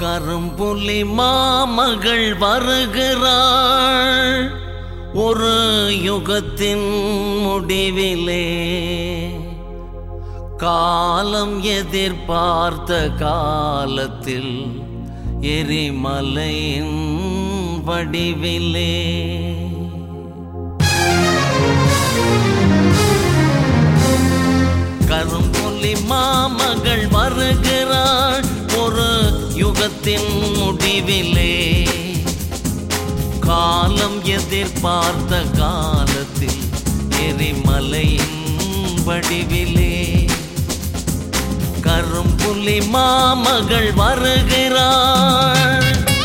கரும்புலி மாமகள் வருகிறாள் ஒரு யுகத்தின் முடிவிலே காலம் எதிர்பார்த்த காலத்தில் எரிமலையின் வடிவிலே கரும்புலி மாமகள் வருகிறாள் ஒரு யுகத்தின் முடிவிலே காலம் எதிர்பார்த்த காலத்தில் எரிமலையின் வடிவிலே கரும்புலி மாமகள் வருகிறாள்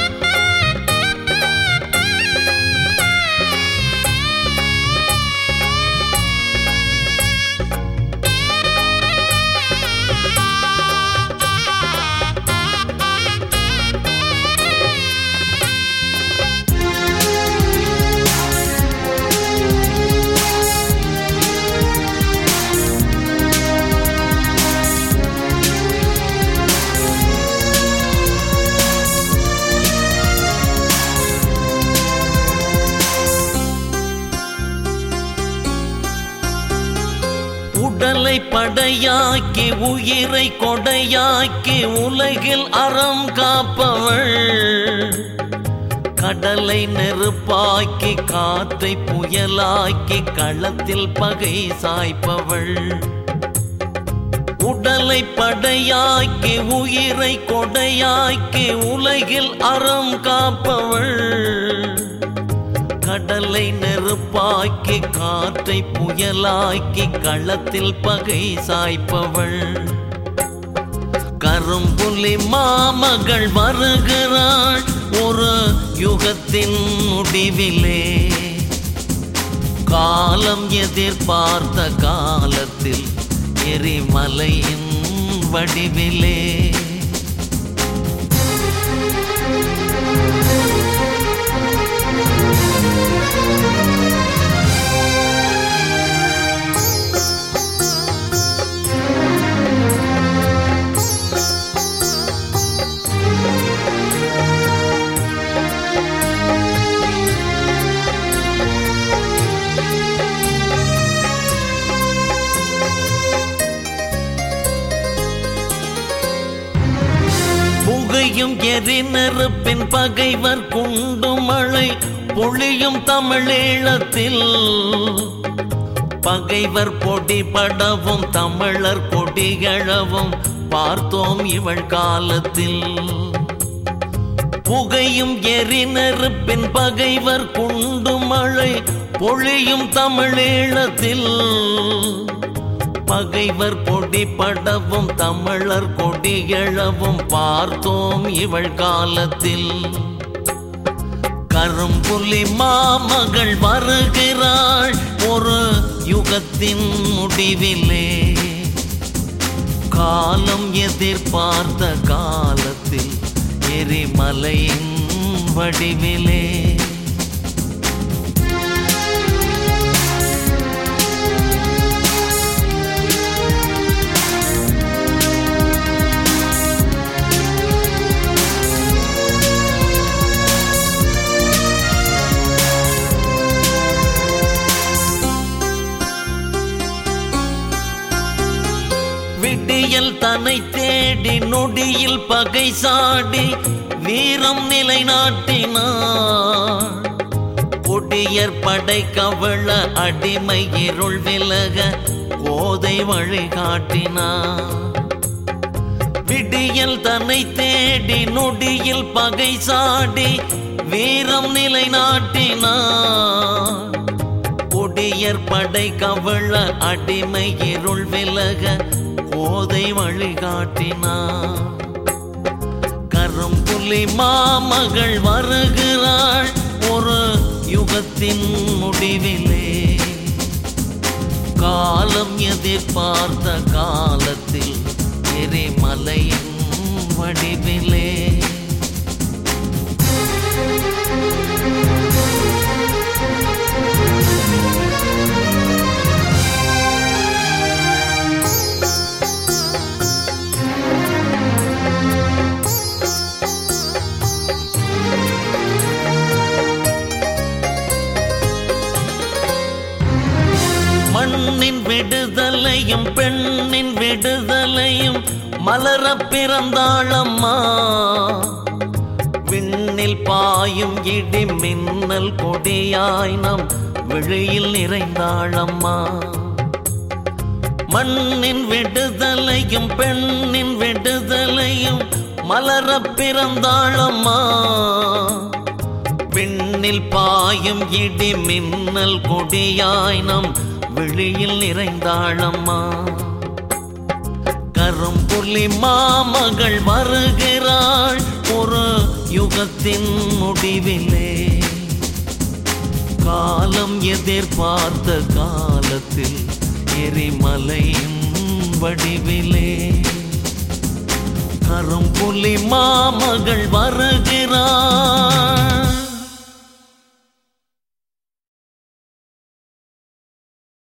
உடலை படையாக்கி உயிரை கொடையாக்கி உலகில் அறம் காப்பவள் கடலை நெருப்பாக்கி காற்றை புயலாக்கி களத்தில் பகை சாய்ப்பவள் உடலை படையாக்கி உயிரை கொடையாக்கி உலகில் அறம் காப்பவள் கடலை நெருப்பாக்கி காற்றை புயலாக்கி களத்தில் பகை சாய்ப்பவள் கரும்புலி மாமகள் வருகிறாள் ஒரு யுகத்தின் முடிவிலே காலம் எதிர்பார்த்த காலத்தில் எரிமலையின் வடிவிலே புகையும் எரி நெருப்பின் பகைவர் குண்டு மழை பொழியும் தமிழீழத்தில் பகைவர் பொடி படவும் தமிழர் கொடிகளவும் பார்த்தோம் இவள் காலத்தில் புகையும் எரி நெருப்பின் பகைவர் குண்டு மழை பொழியும் தமிழீழத்தில் பகைவர் பொடி படவும் தமிழர் கொடியழவும் பார்த்தோம் இவள் காலத்தில் கரும்புலி மாமகள் வருகிறாள் ஒரு யுகத்தின் முடிவிலே காலம் எதிர்பார்த்த காலத்தில் எரிமலையின் வடிவிலே விடியல் தன்னை தேடி நொடியில் பகை சாடி வீரம் நிலைநாட்டினார் கொடியர் படை கவள அடிமை இருள் விலக கோதை வழிகாட்டினார் விடியல் தன்னை தேடி நொடியில் பகை சாடி வீரம் நிலைநாட்டினார் கொடியர் படை கவள அடிமை இருள் விலக கோதை வழிகாட்டினார் கரும்புலி மாமகள் வருகிறாள் ஒரு யுகத்தின் முடிவிலே காலம் எதிர்பார்த்த காலத்தில் எரிமலையின் வடிவிலே மலையும் பெண்ணின் விடுதலையும் மலர பிறந்தாளம்மா விண்ணில் பாயும் இடி மின்னல் கொடியாய் நம் விழியில் நிறைந்தாளம்மா மண்ணின் விடுதலையும் பெண்ணின் விடுதலையும் மலர பிறந்தாளம்மா விண்ணில் பாயும் இடி மின்னல் கொடியாய் நம் விழியில் நிறைந்தாளம்மா கரும்புலி மாமகள் வருகிறாள் ஒரு யுகத்தின் முடிவிலே காலம் எதிர்பார்த்த காலத்தில் எரிமலையின் வடிவிலே கரும்புலி மாமகள் வருகிறாள்